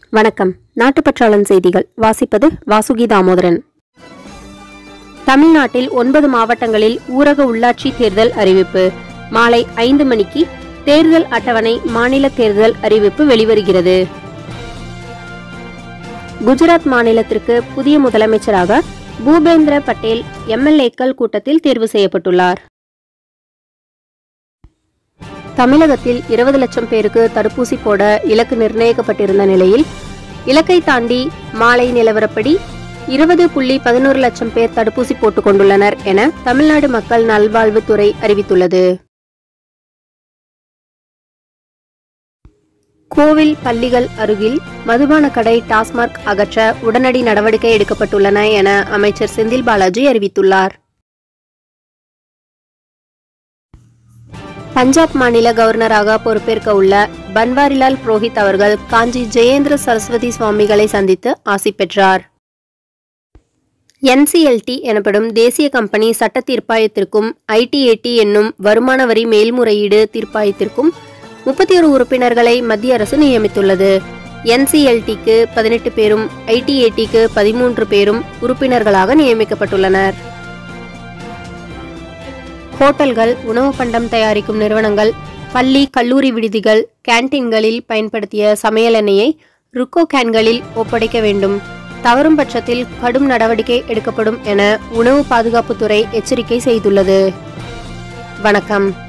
வணக்கம் நாட்டுப்பற்றாளன் செய்திகள் வாசிப்பது வாசுகி தாமோதரன் தமிழ்நாட்டில் ஒன்பது மாவட்டங்களில் ஊரக உள்ளாட்சி தேர்தல் அறிவிப்பு மாலை ஐந்து மணிக்கு தேர்தல் அட்டவணை மாநில தேர்தல் அறிவிப்பு வெளிவருகிறது குஜராத் மாநிலத்திற்கு புதிய முதலமைச்சராக பூபேந்திர பட்டேல் எம்எல்ஏக்கள் கூட்டத்தில் தேர்வு செய்யப்பட்டுள்ளார் தமிழகத்தில் இருபது லட்சம் பேருக்கு தடுப்பூசி போட இலக்கு நிர்ணயிக்கப்பட்டிருந்த நிலையில் இலக்கை தாண்டி மாலை நிலவரப்படி இருபது புள்ளி பதினோரு லட்சம் பேர் தடுப்பூசி போட்டுக் கொண்டுள்ளனர் என தமிழ்நாடு மக்கள் நல்வாழ்வுத்துறை அறிவித்துள்ளது கோவில் பள்ளிகள் அருகில் மதுபான கடை டாஸ்மாக் அகற்ற உடனடி நடவடிக்கை எடுக்கப்பட்டுள்ளன என அமைச்சர் செந்தில் பாலாஜி அறிவித்துள்ளார் பஞ்சாப் மாநில கவர்னராக பொறுப்பேற்க உள்ள பன்வாரிலால் புரோஹித் அவர்கள் காஞ்சி ஜெயேந்திர சரஸ்வதி சுவாமிகளை சந்தித்து ஆசி பெற்றார் என்சிஎல்டி எனப்படும் தேசிய கம்பெனி சட்ட தீர்ப்பாயத்திற்கும் ஐடிஏடி என்னும் வருமான வரி மேல்முறையீடு தீர்ப்பாயத்திற்கும் முப்பத்தி ஒரு உறுப்பினர்களை மத்திய அரசு நியமித்துள்ளது என்சிஎல்டிக்கு பதினெட்டு பேரும் ஐடிஏடிக்கு பதிமூன்று பேரும் உறுப்பினர்களாக நியமிக்கப்பட்டுள்ளனர் ஹோட்டல்கள் உணவு பண்டம் தயாரிக்கும் நிறுவனங்கள் பள்ளி கல்லூரி விடுதிகள் கேன்டீன்களில் பயன்படுத்திய சமையல் எண்ணெயை ருக்கோ கேன்களில் ஒப்படைக்க வேண்டும் தவறும் பட்சத்தில் கடும் நடவடிக்கை எடுக்கப்படும் என உணவு பாதுகாப்புத்துறை எச்சரிக்கை செய்துள்ளது வணக்கம்